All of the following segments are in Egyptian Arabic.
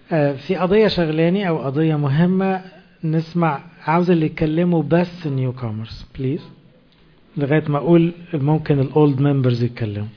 في قضية شغلاني أو قضية مهمة نسمع عاوز اللي يتكلموا بس نيو كومرز بليز لغاية ما أقول ممكن الأولد ممبرز يتكلموا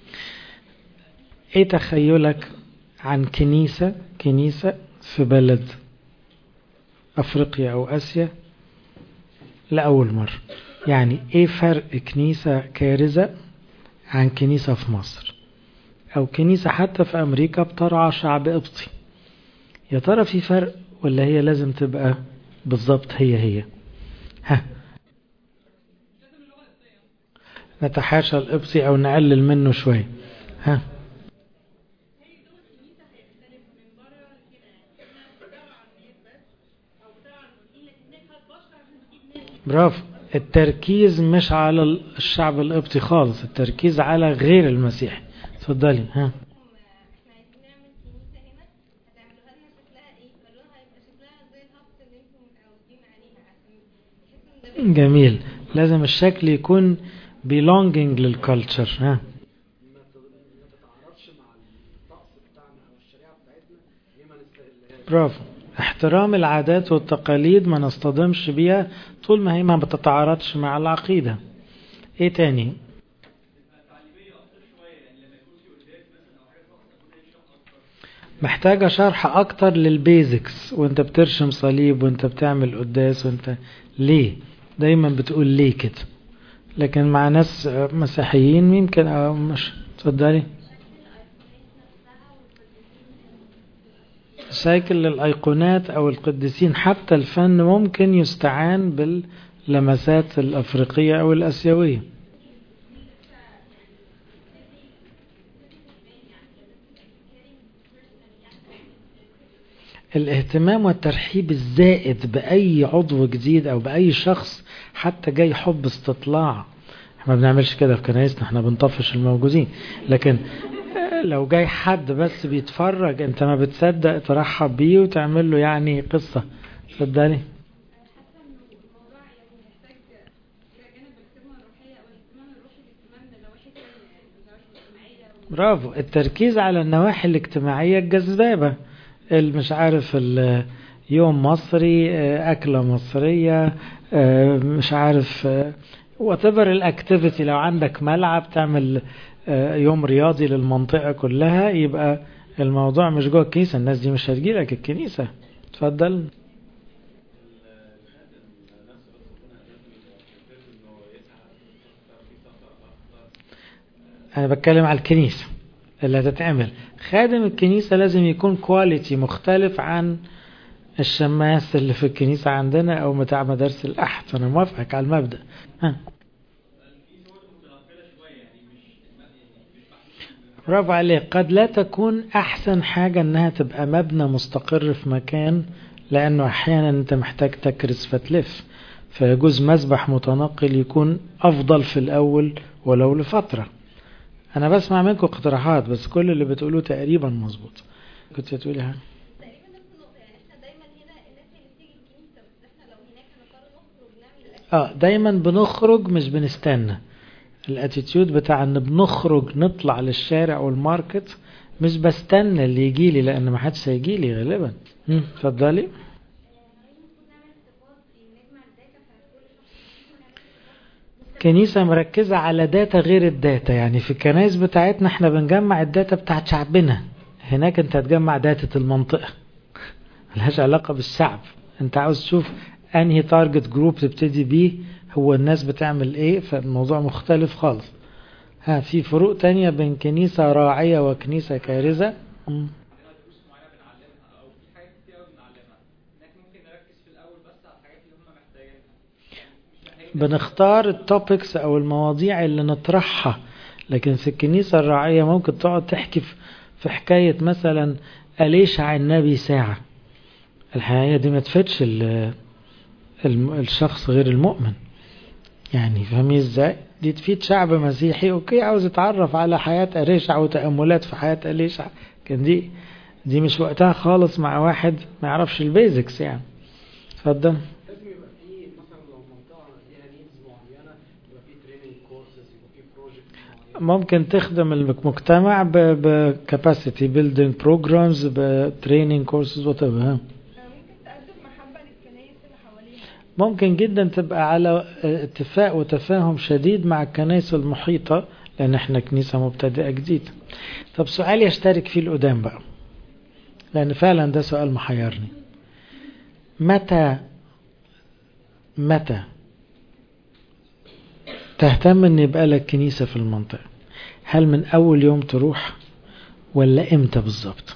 إيه تخيلك عن كنيسة كنيسة في بلد أفريقيا أو آسيا لأول مرة يعني إيه فرق كنيسة كارزة عن كنيسة في مصر أو كنيسة حتى في أمريكا بترعى شعب قبطي يا ترى في فرق ولا هي لازم تبقى بالظبط هي هي ها نتحاشى القبطي أو نقلل منه شوية ها برافو التركيز مش على الشعب القبطي خالص التركيز على غير المسيحي اتفضلي ها جميل لازم الشكل يكون belonging للكالتشر ها برافو احترام العادات والتقاليد ما نصطدمش بيها طول ما هي ما بتتعارضش مع العقيدة ايه تاني محتاجة شرح اكتر للبيزكس وانت بترشم صليب وانت بتعمل قداس وانت ليه دايما بتقول ليه كده لكن مع ناس مسيحيين يمكن أو مش تفضلي شكل للأيقونات أو القديسين حتى الفن ممكن يستعان باللمسات الأفريقية أو الأسيوية الاهتمام والترحيب الزائد بأي عضو جديد أو بأي شخص حتى جاي حب استطلاع احنا ما بنعملش كده في كنايسنا احنا بنطفش الموجودين لكن لو جاي حد بس بيتفرج انت ما بتصدق ترحب بيه وتعمل له يعني قصة صدقني برافو التركيز على النواحي الاجتماعية الجذابة مش عارف يوم مصري أكلة مصرية مش عارف وتبر الاكتيفيتي لو عندك ملعب تعمل يوم رياضي للمنطقة كلها يبقى الموضوع مش جوه الكنيسة الناس دي مش هتجيلك الكنيسة اتفضل أنا بتكلم على الكنيسة اللي هتتعمل خادم الكنيسة لازم يكون كواليتي مختلف عن الشماس اللي في الكنيسة عندنا أو بتاع مدارس الأحد أنا موافقك على المبدأ ها. برافو عليك قد لا تكون أحسن حاجة أنها تبقى مبنى مستقر في مكان لأنه أحيانا أنت محتاج تكرس فتلف فيجوز مسبح متنقل يكون أفضل في الأول ولو لفترة أنا بسمع منكم اقتراحات بس كل اللي بتقولوه تقريبا مظبوط كنت تقولي ها اه دايما بنخرج مش بنستنى الاتيتيود بتاع ان بنخرج نطلع للشارع والماركت مش بستنى اللي يجي لي لان ما حدش هيجي لي غالبا اتفضلي كنيسة مركزة على داتا غير الداتا يعني في الكنائس بتاعتنا احنا بنجمع الداتا بتاعت شعبنا هناك انت هتجمع داتا المنطقة ملهاش علاقة بالشعب انت عاوز تشوف انهي تارجت جروب تبتدي بيه هو الناس بتعمل ايه فالموضوع مختلف خالص ها في فروق تانية بين كنيسة راعية وكنيسة كارزة بنختار التوبكس او المواضيع اللي نطرحها لكن في الكنيسة الراعية ممكن تقعد تحكي في حكاية مثلا أليشع النبي ساعة الحقيقة دي ما تفتش الشخص غير المؤمن يعني فاهمين ازاي دي تفيد شعب مسيحي اوكي عاوز يتعرف على حياة أليشع وتأملات في حياة أليشع كان دي دي مش وقتها خالص مع واحد ما يعرفش البيزكس يعني اتفضل ممكن تخدم المجتمع بكاباسيتي بيلدينج بروجرامز بتريننج كورسز وات ممكن تقدم محبة للكنايس اللي حواليها ممكن جدا تبقى على اتفاق وتفاهم شديد مع الكنائس المحيطة لأن احنا كنيسة مبتدئة جديدة طب سؤال يشترك فيه القدام بقى لأن فعلا ده سؤال محيرني متى متى تهتم ان يبقى لك كنيسة في المنطقة هل من اول يوم تروح ولا امتى بالظبط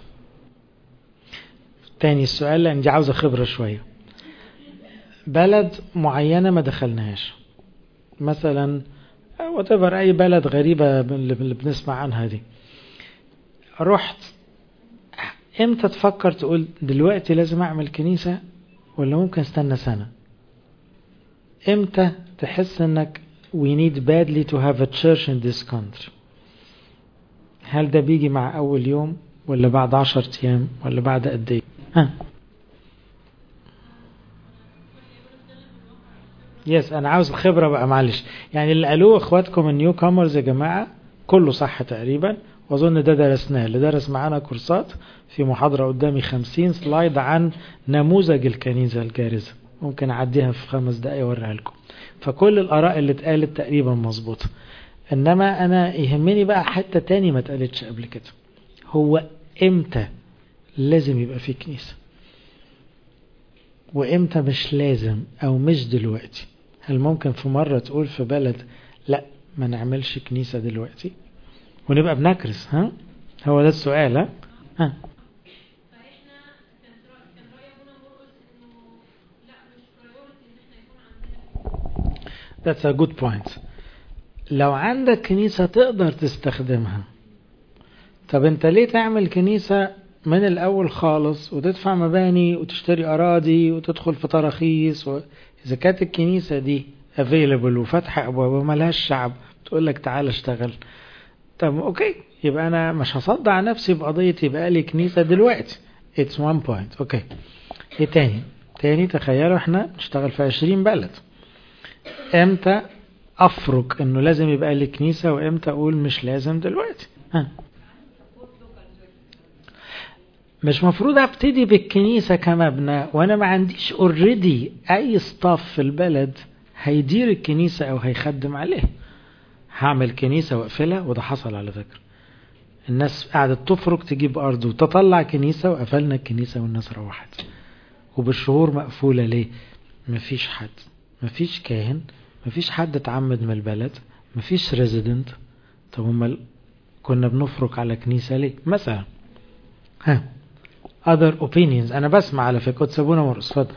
تاني السؤال لان دي عاوزة خبرة شوية بلد معينة ما دخلناهاش مثلا وتبر اي بلد غريبة اللي بنسمع عنها دي رحت امتى تفكر تقول دلوقتي لازم اعمل كنيسة ولا ممكن استنى سنة امتى تحس انك we need badly to have a church in this country هل ده بيجي مع اول يوم ولا بعد عشر ايام ولا بعد قد ايه ها يس انا عاوز الخبره بقى معلش يعني اللي قالوه اخواتكم النيو كامرز يا جماعه كله صح تقريبا واظن ده درسناه اللي درس معانا كورسات في محاضره قدامي خمسين سلايد عن نموذج الكنيسه الجارزه ممكن اعديها في خمس دقايق اوريها لكم فكل الاراء اللي اتقالت تقريبا مظبوطه انما انا يهمني بقى حته تاني ما اتقالتش قبل كده هو امتى لازم يبقى في كنيسه وامتى مش لازم او مش دلوقتي هل ممكن في مرة تقول في بلد لا ما نعملش كنيسة دلوقتي ونبقى بنكرس ها هو ده السؤال ها, ها. That's a good point. لو عندك كنيسة تقدر تستخدمها طب انت ليه تعمل كنيسة من الأول خالص وتدفع مباني وتشتري أراضي وتدخل في تراخيص و... إذا كانت الكنيسة دي available وفاتحة أبواب وملهاش شعب تقول لك تعال اشتغل طب أوكي يبقى أنا مش هصدع نفسي بقضية يبقى لي كنيسة دلوقتي it's one point أوكي إيه تاني تاني تخيلوا احنا نشتغل في عشرين بلد امتى افرق انه لازم يبقى لي كنيسة وامتى اقول مش لازم دلوقتي ها مش مفروض ابتدي بالكنيسة كمبنى وانا ما عنديش اوريدي اي ستاف في البلد هيدير الكنيسة او هيخدم عليه هعمل كنيسة واقفلها وده حصل على فكرة الناس قعدت تفرق تجيب ارض وتطلع كنيسة وقفلنا الكنيسة والناس روحت وبالشهور مقفولة ليه مفيش حد مفيش كاهن مفيش حد اتعمد من البلد مفيش ريزيدنت طب امال كنا بنفرق على كنيسة ليه مثلا ها other opinions انا بسمع على فكرة تسابونا مرقص اتفضل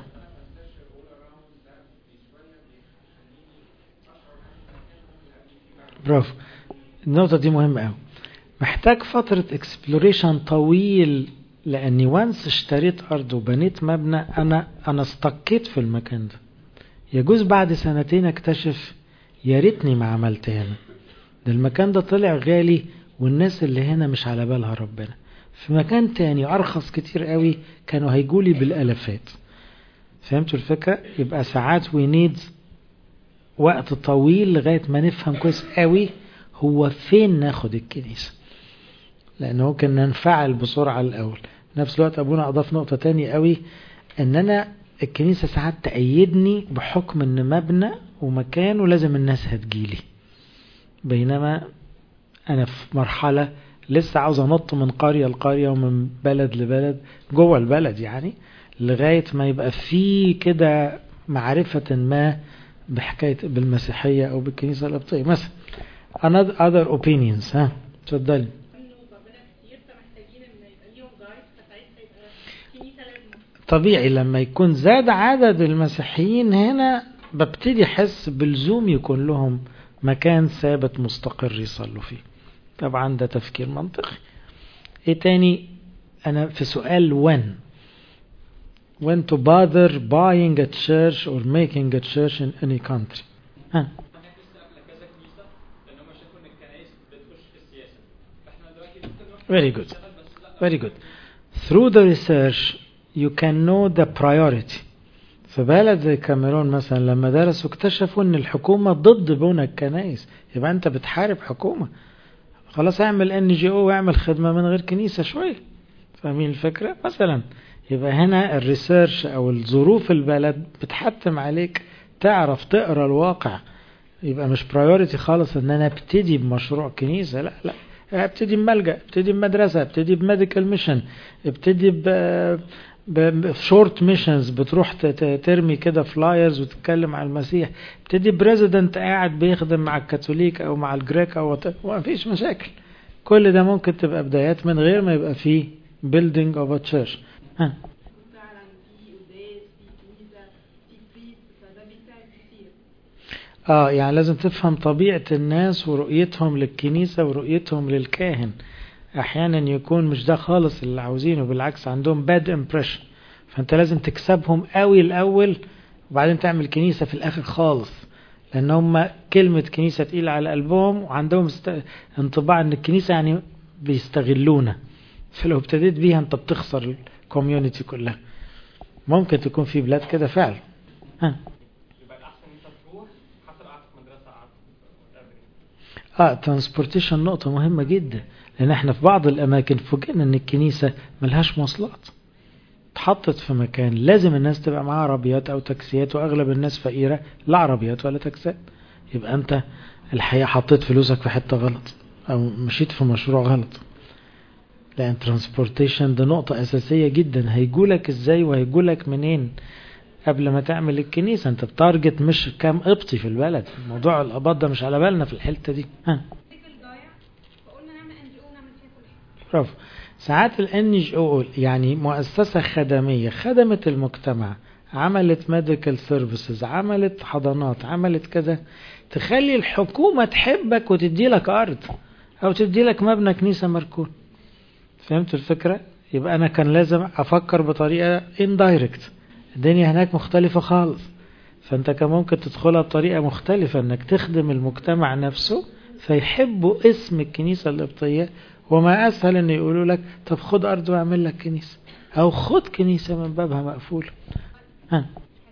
برافو النقطة دي مهمة قوي محتاج فترة اكسبلوريشن طويل لاني وانس اشتريت ارض وبنيت مبنى انا انا استقيت في المكان ده يجوز بعد سنتين اكتشف يا ريتني ما عملت هنا ده المكان ده طلع غالي والناس اللي هنا مش على بالها ربنا في مكان تاني ارخص كتير قوي كانوا هيجولي بالالافات فهمتوا الفكرة يبقى ساعات وي نيد وقت طويل لغاية ما نفهم كويس قوي هو فين ناخد الكنيسة لأنه ممكن ننفعل بسرعة الأول نفس الوقت أبونا أضاف نقطة تانية قوي أن أنا الكنيسة ساعات تأيدني بحكم أن مبنى ومكان ولازم الناس هتجيلي بينما أنا في مرحلة لسه عاوز أنط من قرية لقرية ومن بلد لبلد جوه البلد يعني لغاية ما يبقى في كده معرفة ما بحكاية بالمسيحية أو بالكنيسة القبطية مثلا another other opinions ها اتفضلي طبيعي لما يكون زاد عدد المسيحيين هنا ببتدي احس بلزوم يكون لهم مكان ثابت مستقر يصلوا فيه طبعا ده تفكير منطقي ايه تاني انا في سؤال when when to bother buying a church or making a church in any country ها very good very good through the research you can know the priority في بلد زي كاميرون مثلا لما درسوا اكتشفوا ان الحكومة ضد بنى الكنائس يبقى انت بتحارب حكومة خلاص اعمل ان جي او واعمل خدمة من غير كنيسة شوية فاهمين الفكرة مثلا يبقى هنا الريسيرش او الظروف البلد بتحتم عليك تعرف تقرا الواقع يبقى مش برايورتي خالص ان انا ابتدي بمشروع كنيسة لا لا ابتدي بملجأ ابتدي بمدرسة ابتدي بميديكال ميشن ابتدي ب بشورت ميشنز بتروح ترمي كده فلايرز وتتكلم عن المسيح ابتدي بريزيدنت قاعد بيخدم مع الكاثوليك او مع الجريك او ما فيش مشاكل كل ده ممكن تبقى بدايات من غير ما يبقى فيه building of a church ها فعلا في قداس في كنيسة في بريست فده بيساعد كتير اه يعني لازم تفهم طبيعة الناس ورؤيتهم للكنيسة ورؤيتهم للكاهن احيانا يكون مش ده خالص اللي عاوزينه بالعكس عندهم bad impression فانت لازم تكسبهم قوي الاول وبعدين تعمل كنيسة في الاخر خالص لان هم كلمة كنيسة تقيلة على قلبهم وعندهم است... انطباع ان الكنيسة يعني بيستغلونا فلو ابتديت بيها انت بتخسر الكوميونتي كلها ممكن تكون في بلاد كده فعلا ها يبقى الاحسن ان انت تروح حتى لو قعدت في مدرسه قعدت في whatever. اه ترانسبورتيشن نقطة مهمة جدا لان احنا في بعض الاماكن فوجئنا ان الكنيسة ملهاش مواصلات اتحطت في مكان لازم الناس تبقى معاها عربيات او تاكسيات واغلب الناس فقيرة لا عربيات ولا تاكسيات يبقى انت الحقيقة حطيت فلوسك في حتة غلط او مشيت في مشروع غلط لان ترانسبورتيشن ده نقطة اساسية جدا هيجولك ازاي وهيجولك منين قبل ما تعمل الكنيسة انت بتارجت مش كام قبطي في البلد موضوع القباط ده مش على بالنا في الحتة دي ها سيكل ضايع فقلنا نعمل ان جي او نعمل فيها كل حاجة برافو ساعات الان جي او يعني مؤسسة خدمية خدمت المجتمع عملت ميديكال سيرفيسز عملت حضانات عملت كذا تخلي الحكومة تحبك وتدي لك ارض او تدي لك مبنى كنيسة مركون فهمت الفكرة يبقى انا كان لازم افكر بطريقة اندايركت الدنيا هناك مختلفة خالص فانت كان ممكن تدخلها بطريقة مختلفة انك تخدم المجتمع نفسه فيحبوا اسم الكنيسة القبطية وما اسهل ان يقولوا لك طب خد ارض واعمل لك كنيسة او خد كنيسة من بابها مقفولة ها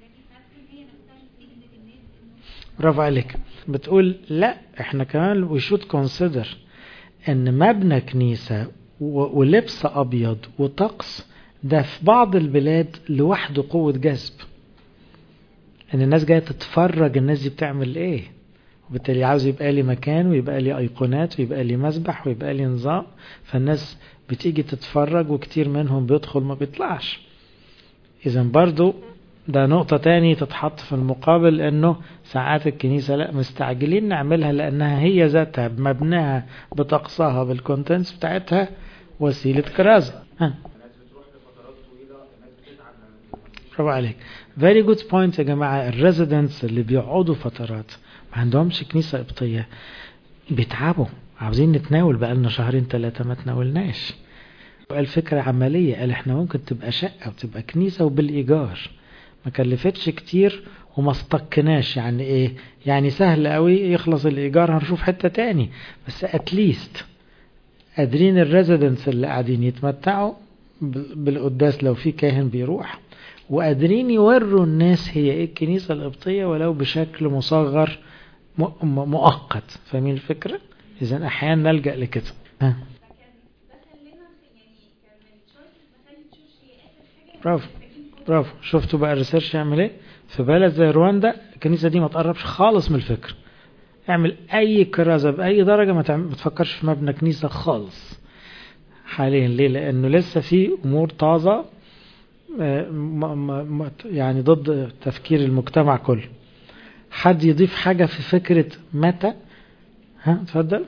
برافو عليك بتقول لا احنا كمان we should consider ان مبنى كنيسة و- ولبس ابيض وطقس ده في بعض البلاد لوحده قوة جذب ان الناس جاية تتفرج الناس دي بتعمل ايه وبالتالي عاوز يبقى لي مكان ويبقى لي ايقونات ويبقى لي مسبح ويبقى لي نظام فالناس بتيجي تتفرج وكتير منهم بيدخل ما بيطلعش اذا برضو ده نقطة تاني تتحط في المقابل انه ساعات الكنيسة لا مستعجلين نعملها لانها هي ذاتها بمبناها بطقسها بالكونتنتس بتاعتها وسيلة كرازة ها برافو عليك very good point يا جماعة الريزيدنتس اللي بيقعدوا فترات ما عندهمش كنيسة قبطية بيتعبوا عاوزين نتناول بقالنا شهرين ثلاثة ما تناولناش وقال فكرة عملية قال احنا ممكن تبقى شقة وتبقى كنيسة وبالإيجار ما كلفتش كتير وما استقناش يعني ايه يعني سهل قوي يخلص الإيجار هنشوف حتة تاني بس اتليست قادرين الريزيدنتس اللي قاعدين يتمتعوا بال- بالقداس لو في كاهن بيروح وقادرين يوروا الناس هي ايه الكنيسة القبطية ولو بشكل مصغر م- م- مؤقت فاهمين الفكرة؟ إذا أحيانا نلجأ لكده ها برافو برافو شفتوا بقى الريسيرش يعمل ايه في بلد زي رواندا الكنيسة دي ما تقربش خالص من الفكر اعمل اي كرازة بأي درجة ما تعمل- ما تفكرش في مبنى كنيسة خالص حاليا ليه لانه لسه في امور طازة آه، م- م- م- يعني ضد تفكير المجتمع كله حد يضيف حاجة في فكرة متى ها اتفضل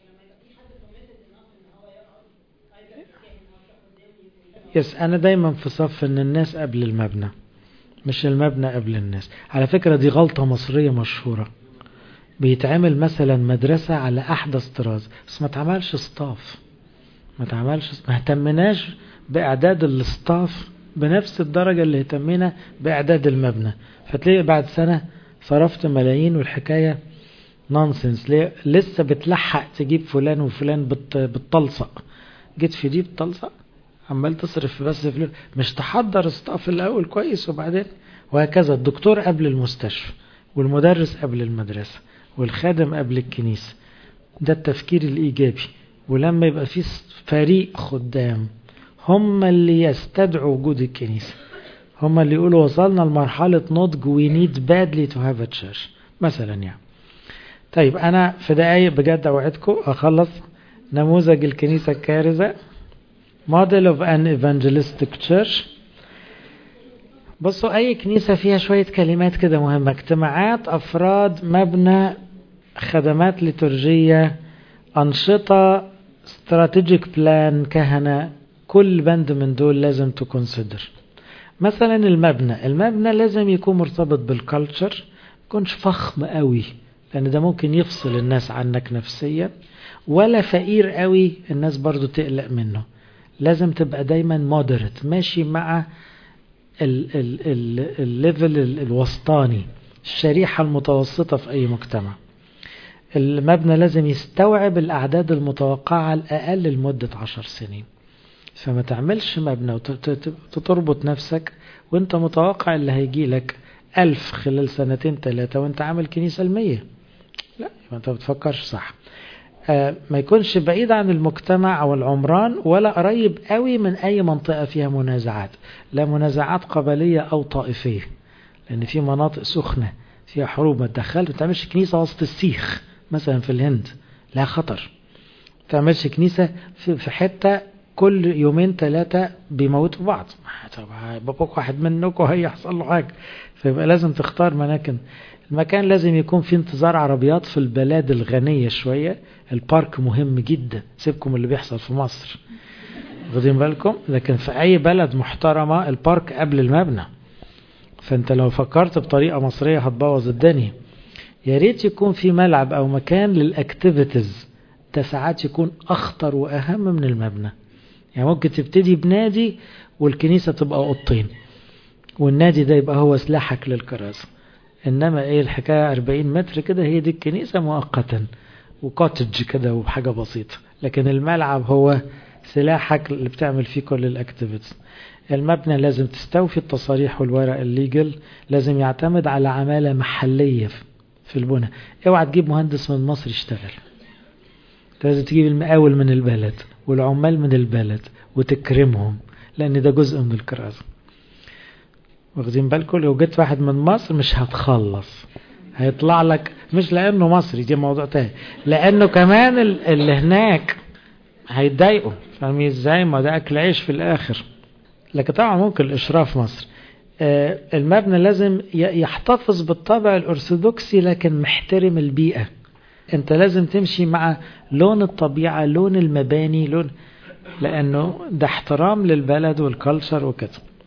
يس انا دايما في صف ان الناس قبل المبنى مش المبنى قبل الناس على فكرة دي غلطة مصرية مشهورة بيتعمل مثلا مدرسة على احدث طراز بس ما تعملش ستاف ما تعملش ما اهتمناش باعداد الستاف بنفس الدرجة اللي اهتمينا باعداد المبنى فتلاقي بعد سنة صرفت ملايين والحكاية نونسنس ليه لسه بتلحق تجيب فلان وفلان بت... بتطلصق جيت في دي بتطلصق عمال تصرف بس فلوس مش تحضر ستاف الاول كويس وبعدين وهكذا الدكتور قبل المستشفى والمدرس قبل المدرسة والخادم قبل الكنيسة ده التفكير الإيجابي ولما يبقى في فريق خدام هم اللي يستدعوا وجود الكنيسة هم اللي يقولوا وصلنا لمرحلة نضج we need badly to have a church مثلا يعني طيب أنا في دقايق بجد أوعدكم أخلص نموذج الكنيسة الكارزة model of an evangelistic church بصوا أي كنيسة فيها شوية كلمات كده مهمة اجتماعات أفراد مبنى خدمات ليتورجية أنشطة استراتيجيك بلان كهنة كل بند من دول لازم تكونسيدر مثلا المبنى المبنى لازم يكون مرتبط بالكالتشر يكونش فخم قوي لان ده ممكن يفصل الناس عنك نفسيا ولا فقير قوي الناس برضو تقلق منه لازم تبقى دايما مودريت ماشي مع الليفل الوسطاني الشريحة المتوسطة في أي مجتمع المبنى لازم يستوعب الأعداد المتوقعة على الأقل لمدة عشر سنين فما تعملش مبنى وتربط نفسك وانت متوقع اللي هيجي لك ألف خلال سنتين ثلاثة وانت عامل كنيسة المية لا انت بتفكرش صح آه ما يكونش بعيد عن المجتمع أو العمران ولا قريب قوي من أي منطقة فيها منازعات لا منازعات قبلية أو طائفية لأن في مناطق سخنة فيها حروب ما تدخلش ما تعملش كنيسة وسط السيخ مثلا في الهند لا خطر ما تعملش كنيسة في حتة كل يومين ثلاثة بيموتوا بعض طب باباك واحد منكم هيحصل له حاجة فيبقى لازم تختار مناكن المكان لازم يكون فيه انتظار عربيات في البلاد الغنية شوية البارك مهم جدا سيبكم اللي بيحصل في مصر واخدين بالكم لكن في أي بلد محترمة البارك قبل المبنى فانت لو فكرت بطريقة مصرية هتبوظ الدنيا يا ريت يكون في ملعب أو مكان للأكتيفيتيز ده ساعات يكون أخطر وأهم من المبنى يعني ممكن تبتدي بنادي والكنيسة تبقى أوضتين والنادي ده يبقى هو سلاحك للكراسة إنما إيه الحكاية 40 متر كده هي دي الكنيسة مؤقتا وكوتج كده وبحاجة بسيطة لكن الملعب هو سلاحك اللي بتعمل فيه كل الاكتيفيتيز المبنى لازم تستوفي التصاريح والورق الليجل لازم يعتمد على عمالة محلية في البنى اوعى تجيب مهندس من مصر يشتغل لازم تجيب المقاول من البلد والعمال من البلد وتكرمهم لان ده جزء من الكرازة واخدين بالكم لو جيت واحد من مصر مش هتخلص هيطلع لك مش لانه مصري دي موضوع تاني لانه كمان اللي هناك هيتضايقوا فاهمين ازاي ما ده اكل عيش في الاخر لكن طبعا ممكن الاشراف مصر آه المبنى لازم يحتفظ بالطابع الارثوذكسي لكن محترم البيئه انت لازم تمشي مع لون الطبيعة لون المباني لون لانه ده احترام للبلد والكالتشر وكده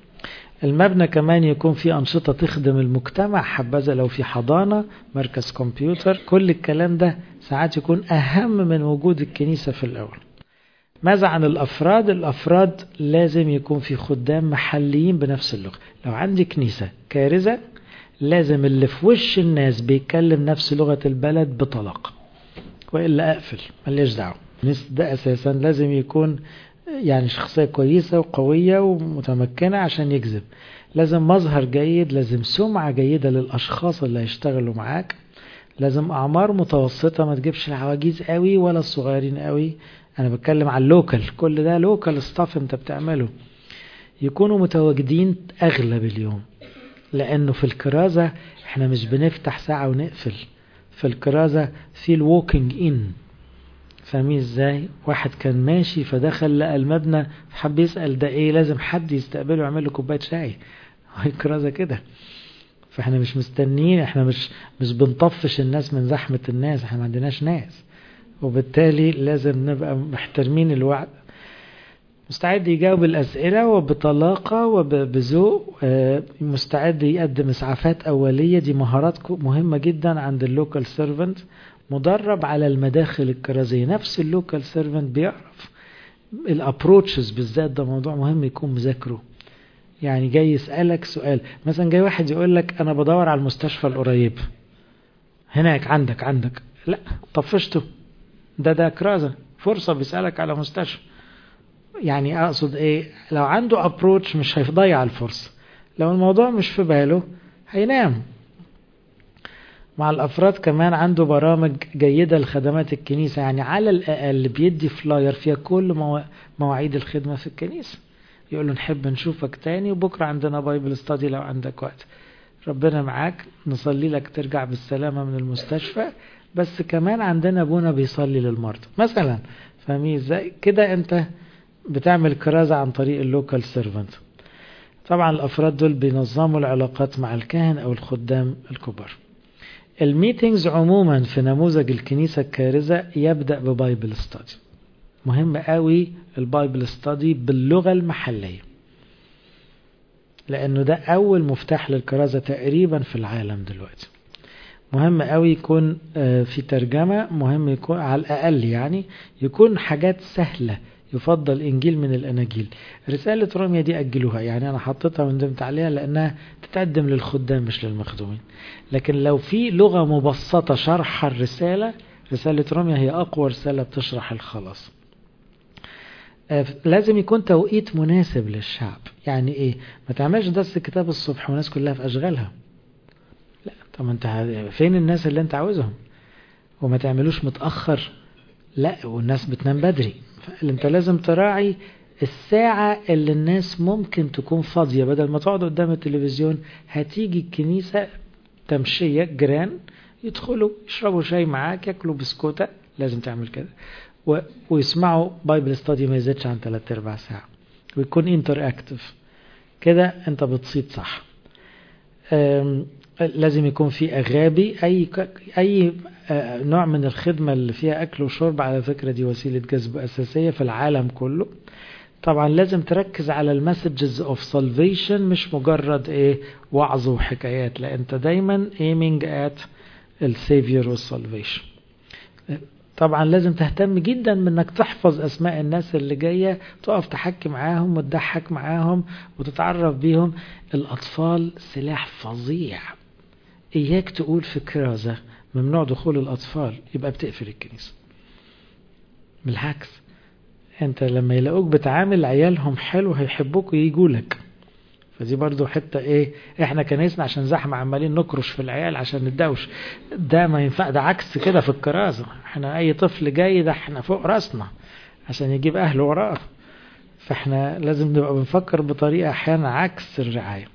المبنى كمان يكون فيه أنشطة تخدم المجتمع حبذا لو في حضانة مركز كمبيوتر كل الكلام ده ساعات يكون أهم من وجود الكنيسة في الأول ماذا عن الأفراد الأفراد لازم يكون في خدام محليين بنفس اللغة لو عندي كنيسة كارثة لازم اللي في وش الناس بيتكلم نفس لغة البلد بطلاق وإلا أقفل مليش دعوة ده أساسا لازم يكون يعني شخصية كويسة وقوية ومتمكنة عشان يكذب لازم مظهر جيد لازم سمعة جيدة للأشخاص اللي هيشتغلوا معاك لازم أعمار متوسطة ما تجيبش العواجيز قوي ولا الصغيرين قوي أنا بتكلم على اللوكال كل ده لوكال ستاف أنت بتعمله يكونوا متواجدين أغلب اليوم لأنه في الكرازة احنا مش بنفتح ساعة ونقفل في الكرازة في الووكينج إن فاهمين ازاي واحد كان ماشي فدخل لقى المبنى حب يسأل ده ايه لازم حد يستقبله ويعمل له كوباية شاي هي الكرازة كده فاحنا مش مستنيين احنا مش مش بنطفش الناس من زحمة الناس احنا ما عندناش ناس وبالتالي لازم نبقى محترمين الوعد مستعد يجاوب الأسئلة وبطلاقة وبذوق مستعد يقدم إسعافات أولية دي مهارات مهمة جدا عند اللوكال سيرفنت مدرب على المداخل الكرازية نفس اللوكال سيرفنت بيعرف الابروتشز بالذات ده موضوع مهم يكون مذاكره يعني جاي يسألك سؤال مثلا جاي واحد يقول لك أنا بدور على المستشفى القريب هناك عندك عندك لا طفشته ده ده كرازة فرصة بيسألك على مستشفى يعني أقصد إيه لو عنده أبروتش مش هيضيع الفرصة لو الموضوع مش في باله هينام مع الأفراد كمان عنده برامج جيدة لخدمات الكنيسة يعني على الأقل بيدي فلاير فيها كل موا- مواعيد الخدمة في الكنيسة يقول له نحب نشوفك تاني وبكرة عندنا بايبل ستادي لو عندك وقت ربنا معاك نصلي لك ترجع بالسلامة من المستشفى بس كمان عندنا ابونا بيصلي للمرضى مثلا فاهمين ازاي كده انت بتعمل كرازة عن طريق اللوكال سيرفنت طبعا الافراد دول بينظموا العلاقات مع الكاهن او الخدام الكبار الميتينجز عموما في نموذج الكنيسة الكارزة يبدأ ببايبل ستادي مهم قوي البايبل ستادي باللغة المحلية لأنه ده أول مفتاح للكرازة تقريبا في العالم دلوقتي مهم قوي يكون آه، في ترجمة مهم يكون على الأقل يعني يكون حاجات سهلة يفضل إنجيل من الأناجيل رسالة روميا دي أجلوها يعني أنا حطيتها وندمت عليها لأنها تتقدم للخدام مش للمخدومين لكن لو في لغة مبسطة شرح الرسالة رسالة روميا هي أقوى رسالة بتشرح الخلاص آه، لازم يكون توقيت مناسب للشعب يعني ايه ما تعملش درس كتاب الصبح والناس كلها في اشغالها لا طب انت ه- فين الناس اللي انت عاوزهم وما تعملوش متأخر لا والناس بتنام بدري فانت لازم تراعي الساعة اللي الناس ممكن تكون فاضية بدل ما تقعد قدام التلفزيون هتيجي الكنيسة تمشية جيران يدخلوا يشربوا شاي معاك ياكلوا بسكوتة لازم تعمل كده و... ويسمعوا بايبل ستادي ما يزيدش عن 3 ارباع ساعة ويكون انتر اكتف كده انت بتصيد صح أم... لازم يكون في اغابي اي ك... اي آه، نوع من الخدمة اللي فيها اكل وشرب على فكرة دي وسيلة جذب اساسية في العالم كله طبعا لازم تركز على المسجز اوف سالفيشن مش مجرد ايه وعظ وحكايات لا انت دايما aiming at السيفير والسالفيشن طبعا لازم تهتم جدا بانك تحفظ اسماء الناس اللي جايه تقف تحكي معاهم وتضحك معاهم وتتعرف بيهم الاطفال سلاح فظيع اياك تقول في كرازه ممنوع دخول الاطفال يبقى بتقفل الكنيسه بالعكس انت لما يلاقوك بتعامل عيالهم حلو هيحبوك ويجوا لك فدي برضو حتة ايه احنا كنيسنا عشان زحمة عمالين نكرش في العيال عشان ندوش ده ما ينفع ده عكس كده في الكرازة احنا اي طفل جاي ده احنا فوق راسنا عشان يجيب اهله وراه فاحنا لازم نبقى بنفكر بطريقة احيانا عكس الرعاية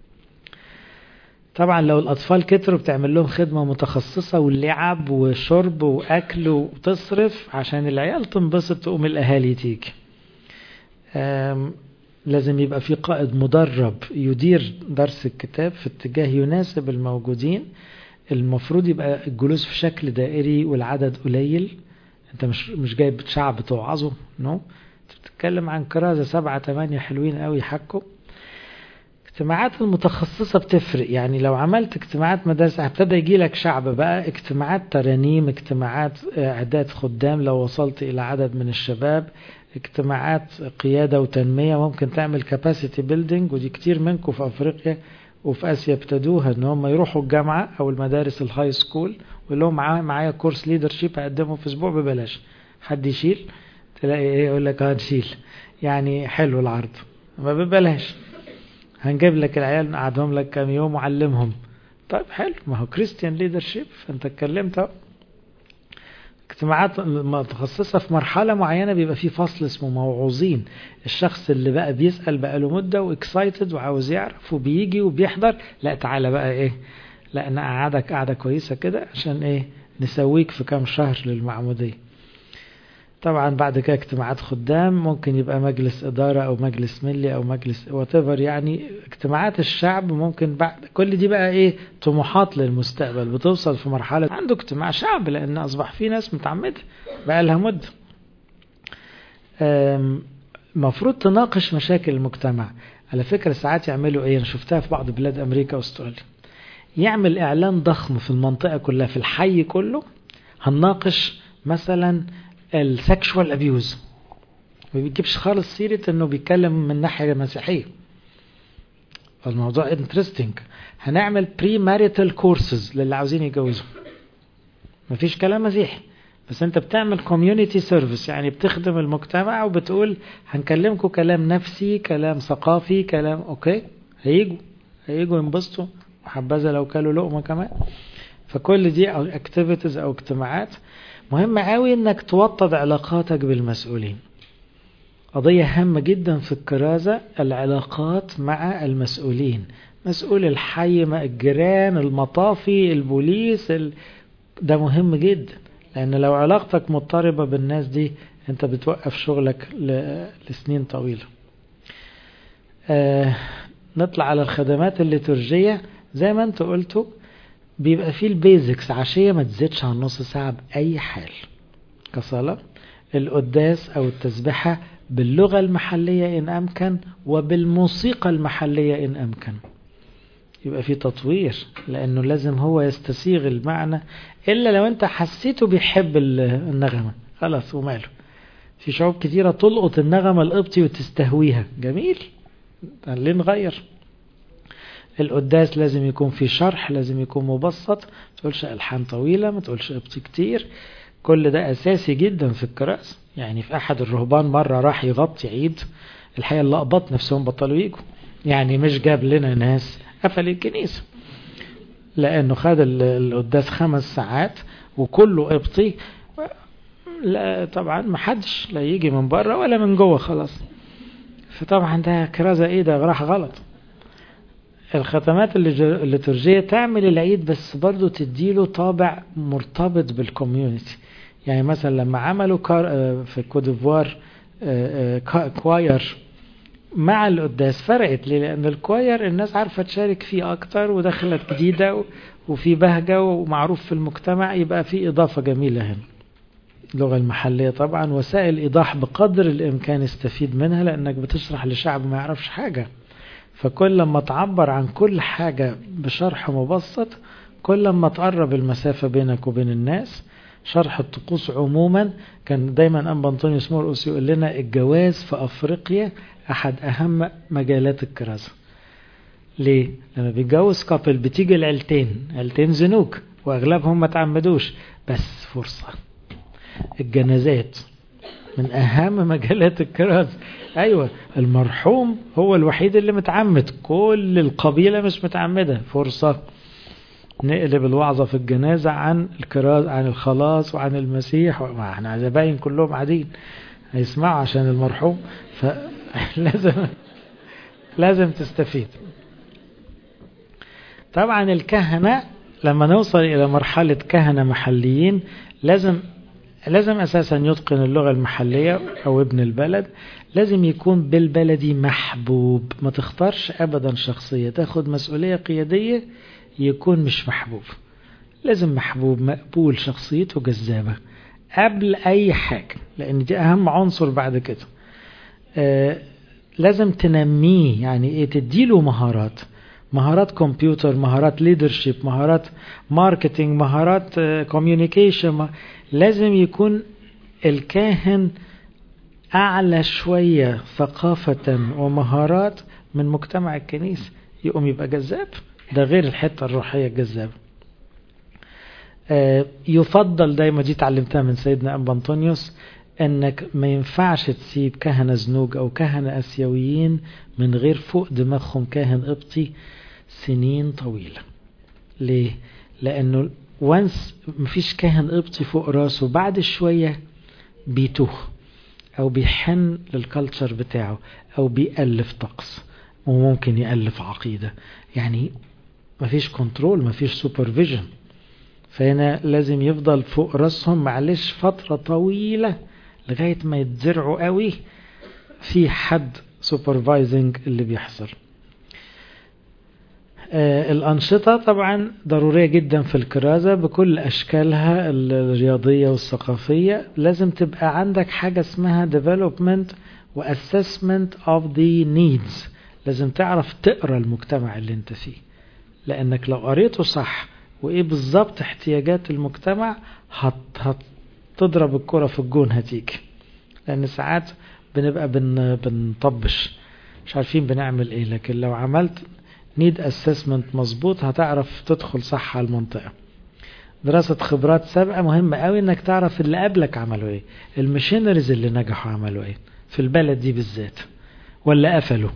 طبعا لو الاطفال كتروا بتعمل لهم خدمة متخصصة واللعب وشرب واكل وتصرف عشان العيال تنبسط تقوم الاهالي تيجي أم، لازم يبقى في قائد مدرب يدير درس الكتاب في اتجاه يناسب الموجودين المفروض يبقى الجلوس في شكل دائري والعدد قليل انت مش مش جايب شعب توعظه نو no. بتتكلم عن كرازة سبعة تمانية حلوين قوي يحكوا اجتماعات المتخصصة بتفرق يعني لو عملت اجتماعات مدارس هبتدى يجي لك شعب بقى اجتماعات ترانيم اجتماعات اعداد خدام لو وصلت الى عدد من الشباب اجتماعات قيادة وتنمية ممكن تعمل كاباسيتي بيلدينج ودي كتير منكم في افريقيا وفي اسيا ابتدوها ان هم يروحوا الجامعة او المدارس الهاي سكول ويقول لهم معايا معايا كورس ليدرشيب هقدمه في اسبوع ببلاش حد يشيل تلاقي ايه يقول لك اه نشيل يعني حلو العرض ما ببلاش هنجيب لك العيال نقعدهم لك كام يوم وعلمهم طيب حلو ما هو كريستيان ليدرشيب فانت اتكلمت اهو اجتماعات متخصصة في مرحلة معينة بيبقى في فصل اسمه موعوظين الشخص اللي بقى بيسأل بقى له مدة واكسايتد وعاوز يعرف وبيجي وبيحضر لا تعالى بقى ايه لا انا قعدك قعدة كويسة كده عشان ايه نسويك في كام شهر للمعمودية طبعا بعد كده اجتماعات خدام ممكن يبقى مجلس إدارة أو مجلس ملي أو مجلس واتيفر يعني اجتماعات الشعب ممكن بعد كل دي بقى إيه طموحات للمستقبل بتوصل في مرحلة عنده اجتماع شعب لأن أصبح في ناس متعمدة بقى لها مدة المفروض تناقش مشاكل المجتمع على فكرة ساعات يعملوا إيه أنا شفتها في بعض بلاد أمريكا وأستراليا يعمل إعلان ضخم في المنطقة كلها في الحي كله هنناقش مثلا السكشوال ابيوز ما بيجيبش خالص سيرة انه بيتكلم من ناحية مسيحية الموضوع انترستنج هنعمل بري ماريتال كورسز للي عاوزين يتجوزوا مفيش كلام مسيحي بس انت بتعمل كوميونيتي سيرفيس يعني بتخدم المجتمع وبتقول هنكلمكم كلام نفسي كلام ثقافي كلام اوكي هيجوا هيجوا ينبسطوا وحبذا لو كلوا لقمة كمان فكل دي اكتيفيتيز او اجتماعات مهم قوي انك توطد علاقاتك بالمسؤولين قضية هامة جدا في الكرازة العلاقات مع المسؤولين مسؤول الحي مع الجيران المطافي البوليس ال... ده مهم جدا لأن لو علاقتك مضطربة بالناس دي أنت بتوقف شغلك ل... لسنين طويلة آه نطلع على الخدمات الليتورجية زي ما انتوا قلتوا بيبقى فيه البيزكس عشية ما تزيدش عن نص ساعة بأي حال كصلاة القداس أو التسبحة باللغة المحلية إن أمكن وبالموسيقى المحلية إن أمكن يبقى في تطوير لأنه لازم هو يستسيغ المعنى إلا لو أنت حسيته بيحب النغمة خلاص وماله في شعوب كثيرة تلقط النغمة القبطي وتستهويها جميل ليه نغير القداس لازم يكون في شرح لازم يكون مبسط ما تقولش ألحان طويلة ما تقولش قبطي كتير كل ده أساسي جدا في الكراسة يعني في أحد الرهبان مرة راح يغطي عيد الحقيقة اللقبات نفسهم بطلوا يجوا يعني مش جاب لنا ناس قفل الكنيسة لأنه خد القداس خمس ساعات وكله قبطي لا طبعا ما حدش لا يجي من بره ولا من جوه خلاص فطبعا ده كرازة ايه ده راح غلط الختمات الليتورجية تعمل العيد بس برضو تديله طابع مرتبط بالكوميونتي يعني مثلا لما عملوا كار في كوديفوار كواير مع القداس فرقت ليه لان الكواير الناس عارفة تشارك فيه اكتر ودخلت جديدة وفي بهجة ومعروف في المجتمع يبقى في اضافة جميلة هنا اللغة المحلية طبعا وسائل ايضاح بقدر الامكان استفيد منها لانك بتشرح لشعب ما يعرفش حاجة فكل لما تعبر عن كل حاجة بشرح مبسط كل لما تقرب المسافة بينك وبين الناس شرح الطقوس عموما كان دايما أنبا أنطونيوس مورقس يقول لنا الجواز في أفريقيا أحد أهم مجالات الكرازة ليه؟ لما بيتجوز كابل بتيجي العيلتين عيلتين زنوج وأغلبهم ما تعمدوش بس فرصة الجنازات من أهم مجالات الكرازة أيوة المرحوم هو الوحيد اللي متعمد كل القبيلة مش متعمدة فرصة نقلب الوعظة في الجنازة عن الكراز عن الخلاص وعن المسيح ما احنا زباين كلهم قاعدين هيسمعوا عشان المرحوم فلازم لازم تستفيد طبعا الكهنة لما نوصل إلى مرحلة كهنة محليين لازم لازم أساسا يتقن اللغة المحلية أو ابن البلد لازم يكون بالبلدي محبوب ما تختارش أبدا شخصية تاخد مسؤولية قيادية يكون مش محبوب لازم محبوب مقبول شخصيته جذابة قبل أي حاجة لأن دي أهم عنصر بعد كده آه لازم تنميه يعني إيه تديله مهارات مهارات كمبيوتر مهارات ليدرشيب مهارات ماركتينج مهارات كوميونيكيشن لازم يكون الكاهن أعلى شوية ثقافة ومهارات من مجتمع الكنيسة يقوم يبقى جذاب ده غير الحتة الروحية الجذابة يفضل دايما دي تعلمتها من سيدنا أبا أنطونيوس انك ما ينفعش تسيب كهنة زنوج او كهنة اسيويين من غير فوق دماغهم كاهن قبطي سنين طويلة ليه لانه وانس مفيش كاهن قبطي فوق راسه بعد شوية بيتوه او بيحن للكالتشر بتاعه او بيألف طقس وممكن يألف عقيدة يعني مفيش كنترول مفيش سوبرفيجن فهنا لازم يفضل فوق راسهم معلش فترة طويلة لغاية ما يتزرعوا قوي في حد سوبرفايزنج اللي بيحصل آه الأنشطة طبعا ضرورية جدا في الكرازة بكل أشكالها الرياضية والثقافية لازم تبقى عندك حاجة اسمها development و assessment of the needs لازم تعرف تقرأ المجتمع اللي انت فيه لأنك لو قريته صح وإيه بالظبط احتياجات المجتمع هت هتضرب الكرة في الجون هتيجي لأن ساعات بنبقى بن بنطبش مش عارفين بنعمل ايه لكن لو عملت نيد اسسمنت مظبوط هتعرف تدخل صح على المنطقة دراسة خبرات سابقة مهمة قوي انك تعرف اللي قبلك عملوا ايه المشينريز اللي نجحوا عملوا ايه في البلد دي بالذات ولا قفلوا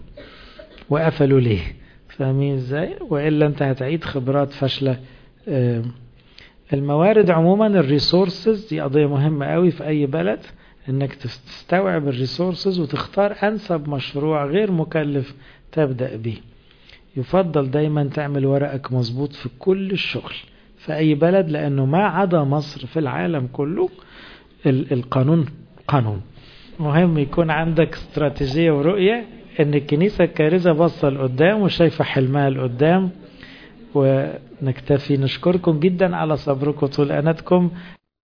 وقفلوا ليه فاهمين ازاي والا انت هتعيد خبرات فاشلة الموارد عموما الريسورسز دي قضية مهمة قوي في أي بلد إنك تستوعب الريسورسز وتختار أنسب مشروع غير مكلف تبدأ به يفضل دايما تعمل ورقك مظبوط في كل الشغل في أي بلد لأنه ما عدا مصر في العالم كله القانون قانون مهم يكون عندك استراتيجية ورؤية ان الكنيسة الكارثة باصة لقدام وشايفة حلمها لقدام ونكتفي نشكركم جدا على صبركم وطول أناتكم